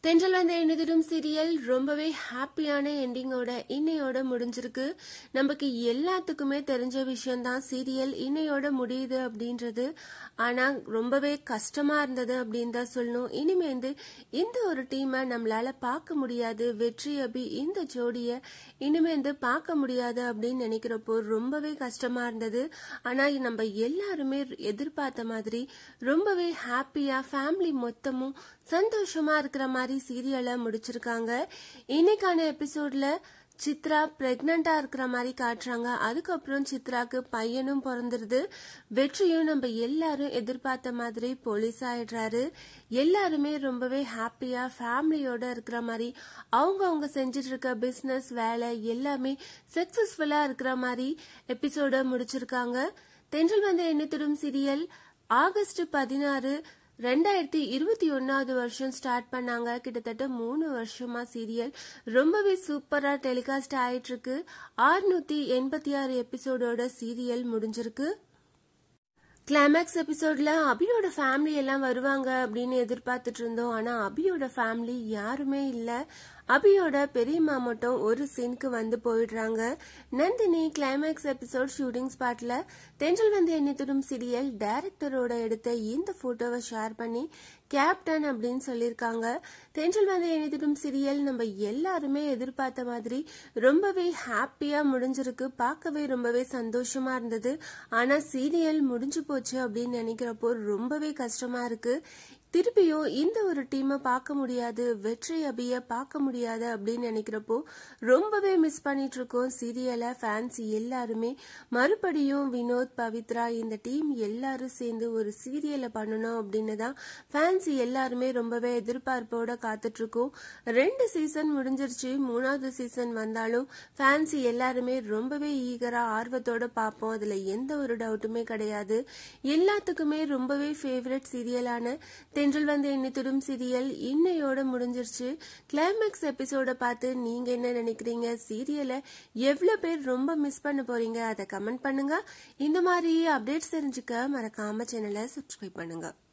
தென்றல் வந்த எண்ணிதிடும் சீரியல் ரொம்பவே ஹாப்பியான எண்டிங்கோட இன்னையோட முடிஞ்சிருக்கு நமக்கு எல்லாத்துக்குமே தெரிஞ்ச விஷயம்தான் சீரியல் இன்னையோட முடியுது அப்படின்றது ஆனா ரொம்பவே கஷ்டமா இருந்தது அப்படின்னு தான் சொல்லணும் இனிமேந்து இந்த ஒரு டீமை நம்மளால பார்க்க முடியாது வெற்றி அபி இந்த ஜோடிய இனிமேந்து பார்க்க முடியாது அப்படின்னு நினைக்கிறப்போ ரொம்பவே கஷ்டமா இருந்தது ஆனா நம்ம எல்லாருமே எதிர்பார்த்த மாதிரி ரொம்பவே ஹாப்பியா ஃபேமிலி மொத்தமும் சந்தோஷமா இருக்கிற மாதிரி சீரியலை முடிச்சிருக்காங்க இன்னைக்கான எபிசோட்ல சித்ரா பிரெக்னண்டா இருக்கிற மாதிரி காட்டுறாங்க அதுக்கப்புறம் சித்ராக்கு பையனும் பிறந்துருது வெற்றியும் நம்ம எல்லாரும் எதிர்பார்த்த மாதிரி போலீஸ் ஆயிடுறாரு எல்லாருமே ரொம்பவே ஹாப்பியா ஃபேமிலியோட இருக்கிற மாதிரி அவங்க அவங்க செஞ்சுட்டு இருக்க பிசினஸ் வேலை எல்லாமே சக்சஸ்ஃபுல்லா இருக்கிற மாதிரி எபிசோட முடிச்சிருக்காங்க தென்றல் வந்த எண்ணத்திடும் சீரியல் ஆகஸ்ட் பதினாறு ரெண்டாயிரத்தி இருபத்தி ஒன்னாவது வருஷம் ஸ்டார்ட் பண்ணாங்க கிட்டத்தட்ட மூணு வருஷமா சீரியல் ரொம்பவே சூப்பரா டெலிகாஸ்ட் ஆயிட்டு இருக்கு ஆறுநூத்தி எண்பத்தி ஆறு எபிசோடோட சீரியல் முடிஞ்சிருக்கு கிளைமேக்ஸ் எபிசோட்ல அபியோட ஃபேமிலி எல்லாம் வருவாங்க அப்படின்னு எதிர்பார்த்துட்டு இருந்தோம் ஆனா அபியோட ஃபேமிலி யாருமே இல்ல அபியோட பெரியம்மா மட்டும் ஒரு சீனுக்கு வந்து போயிடுறாங்க நந்தினி கிளைமேக்ஸ் எபிசோட் ஷூட்டிங் ஸ்பாட்ல தென்றல் வந்து எண்ணித்திடும் சீரியல் டைரக்டரோட எடுத்த இந்த போட்டோவை ஷேர் பண்ணி கேப்டன் அப்படின்னு சொல்லியிருக்காங்க தென்றல் வந்து எண்ணித்திடும் சீரியல் நம்ம எல்லாருமே எதிர்பார்த்த மாதிரி ரொம்பவே ஹாப்பியா முடிஞ்சிருக்கு பார்க்கவே ரொம்பவே சந்தோஷமா இருந்தது ஆனா சீரியல் முடிஞ்சு போச்சு அப்படின்னு நினைக்கிறப்போ ரொம்பவே கஷ்டமா இருக்கு திருப்பியும் இந்த ஒரு டீமை பார்க்க முடியாது வெற்றி அபிய பார்க்க முடியாது அப்படின்னு நினைக்கிறப்போ ரொம்பவே மிஸ் பண்ணிட்டு இருக்கோம் சீரியலை ஃபேன்ஸ் எல்லாருமே மறுபடியும் வினோத் பவித்ரா இந்த டீம் எல்லாரும் சேர்ந்து ஒரு சீரியலை பண்ணணும் அப்படின்னு தான் ஃபேன்ஸ் எல்லாருமே ரொம்பவே எதிர்பார்ப்போட காத்துட்டு இருக்கோம் ரெண்டு சீசன் முடிஞ்சிருச்சு மூணாவது சீசன் வந்தாலும் ஃபேன்ஸ் எல்லாருமே ரொம்பவே ஈகரா ஆர்வத்தோட பார்ப்போம் அதுல எந்த ஒரு டவுட்டுமே கிடையாது எல்லாத்துக்குமே ரொம்பவே ஃபேவரட் சீரியலான தென்றல் வந்து எண்ணித்திடும் சீரியல் இன்னையோட முடிஞ்சிருச்சு கிளைமேக்ஸ் எபிசோட பார்த்து நீங்க என்ன நினைக்கிறீங்க சீரியலை எவ்வளவு பேர் ரொம்ப மிஸ் பண்ண போறீங்க அதை கமெண்ட் பண்ணுங்க இந்த மாதிரி அப்டேட்ஸ் தெரிஞ்சுக்க மறக்காம சேனலை சப்ஸ்கிரைப் பண்ணுங்க